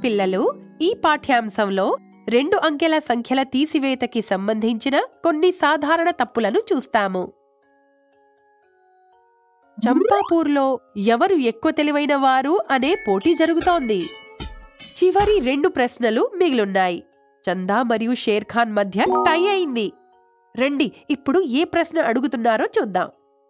పిల్లలు ఈ పాఠ్యాంశంలో రెండు అంకెల సంఖ్యల తీసివేతకి సంబంధించిన కొన్ని సాధారణ తప్పులను చూస్తాము చంపాపూర్లో ఎవరు ఎక్కువ తెలివైన వారు అనే పోటీ జరుగుతోంది చివరి రెండు ప్రశ్నలు మిగిలున్నాయి చందా మరియు షేర్ ఖాన్ మధ్య టై అయింది రండి ఇప్పుడు ఏ ప్రశ్న అడుగుతున్నారో చూద్దాం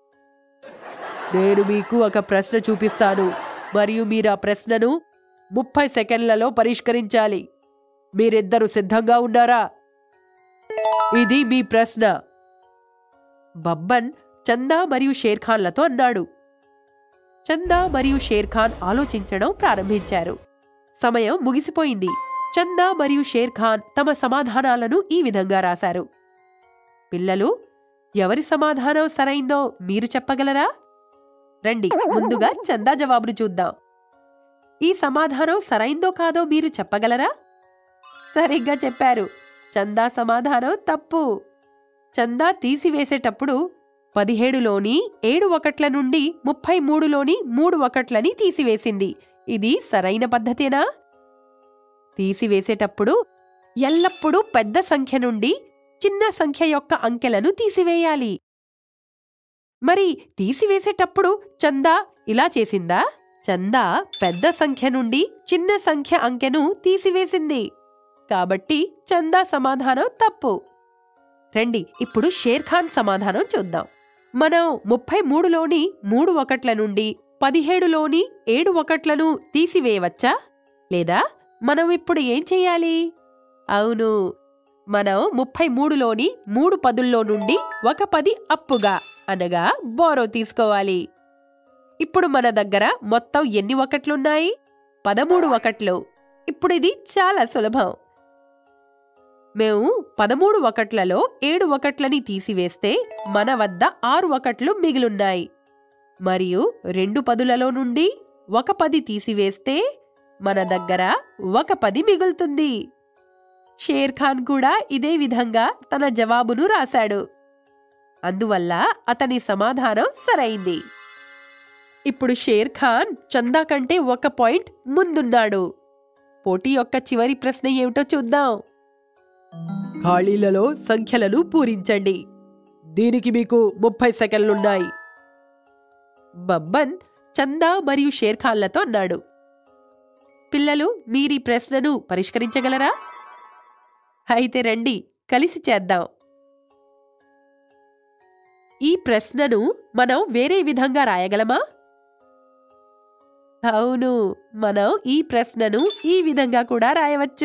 నేను మీకు ఒక ప్రశ్న చూపిస్తాను మరియు మీరు ఆ ప్రశ్నను ముప్పై సెకండ్లలో పరిష్కరించాలి మీరిద్దరు సిద్ధంగా ఉన్నారా ఇది మీ ప్రశ్న బబ్బన్ చందా మరియు షేర్ ఖాన్లతో అన్నాడు చందా మరియు షేర్ ఖాన్ ఆలోచించడం ప్రారంభించారు సమయం ముగిసిపోయింది చందా మరియు షేర్ ఖాన్ తమ సమాధానాలను ఈ విధంగా రాశారు పిల్లలు ఎవరి సమాధానం సరైందో మీరు చెప్పగలరా రండి ముందుగా చందా జవాబును చూద్దాం ఈ సమాధానం సరైందో కాదో మీరు చెప్పగలరా సరిగ్గా చెప్పారు చందా సమాధానం తప్పు చందా తీసివేసేటప్పుడు పదిహేడులోని ఏడు ఒకట్ల నుండి ముప్పై మూడులోని మూడు ఒకట్లని తీసివేసింది ఇది సరైన పద్ధతేనా తీసివేసేటప్పుడు ఎల్లప్పుడూ పెద్ద సంఖ్య నుండి చిన్న సంఖ్య యొక్క అంకెలను తీసివేయాలి మరి తీసివేసేటప్పుడు చందా ఇలా చేసిందా చందా పెద్ద సంఖ్య నుండి చిన్న సంఖ్య అంకెను తీసివేసింది కాబట్టి చందా సమాధానం తప్పు రండి ఇప్పుడు షేర్ ఖాన్ సమాధానం చూద్దాం మనం ముప్పై మూడులోని మూడు ఒకట్ల నుండి పదిహేడులోని ఏడు ఒకట్లను తీసివేయవచ్చా లేదా మనం ఇప్పుడు ఏం చెయ్యాలి అవును మనం ముప్పై మూడులోని మూడు పదుల్లో నుండి ఒక పది అప్పుగా అనగా బోరో తీసుకోవాలి ఇప్పుడు మన దగ్గర మొత్తం ఎన్ని ఒకట్లున్నాయి పదమూడు ఒకట్లు ఇప్పుడు ఇది చాలా సులభం మేము పదమూడు ఒకట్లలో ఏడు ఒకట్లని తీసివేస్తే మన వద్ద ఆరు ఒకట్లు మిగిలున్నాయి మరియు రెండు పదులలో నుండి ఒక పది తీసివేస్తే మన దగ్గర ఒక పది మిగులుతుంది షేర్ ఖాన్ కూడా ఇదే విధంగా తన జవాబును రాశాడు అందువల్ల అతని సమాధానం సరైంది ఇప్పుడు షేర్ ఖాన్ చందా కంటే ఒక పాయింట్ ముందున్నాడు పోటీ యొక్క చివరి ప్రశ్న ఏమిటో చూద్దాం ఖాళీలలో సంఖ్యలను పూరించండి దీనికి మీకు ముప్పై సెకండ్లున్నాయి బబ్బన్ చందా మరియు షేర్ ఖాన్లతో అన్నాడు పిల్లలు మీరీ ప్రశ్నను పరిష్కరించగలరా అయితే రండి కలిసి చేద్దాం ఈ ప్రశ్నను మనం వేరే విధంగా రాయగలమా అవును మనం ఈ ప్రశ్నను ఈ విధంగా కూడా రాయవచ్చు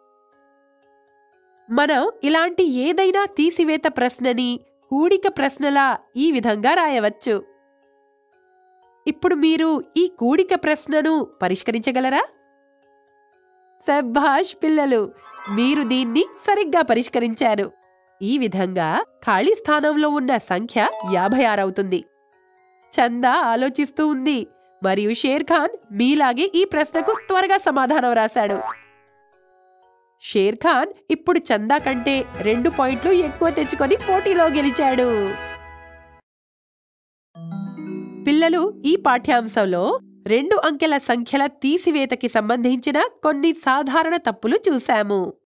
మనం ఇలాంటి ఏదైనా తీసివేత ప్రశ్నని కూడిక ప్రశ్నలా ఈ విధంగా రాయవచ్చు ఇప్పుడు మీరు ఈ కూడిక ప్రశ్నను పరిష్కరించగలరా సభాష్ పిల్లలు మీరు దీన్ని సరిగ్గా పరిష్కరించారు ఈ విధంగా ఖాళీ స్థానంలో ఉన్న సంఖ్య యాభై ఆరవుతుంది చందా ఆలోచిస్తూ ఉంది మరియు షేర్ ఖాన్ మీలాగే ఈ ప్రశ్నకు త్వరగా సమాధానం రాశాడు షేర్ ఖాన్ ఇప్పుడు చందా కంటే రెండు పాయింట్లు ఎక్కువ తెచ్చుకొని పోటీలో గెలిచాడు పిల్లలు ఈ పాఠ్యాంశంలో రెండు అంకెల సంఖ్యల తీసివేతకి సంబంధించిన కొన్ని సాధారణ తప్పులు చూశాము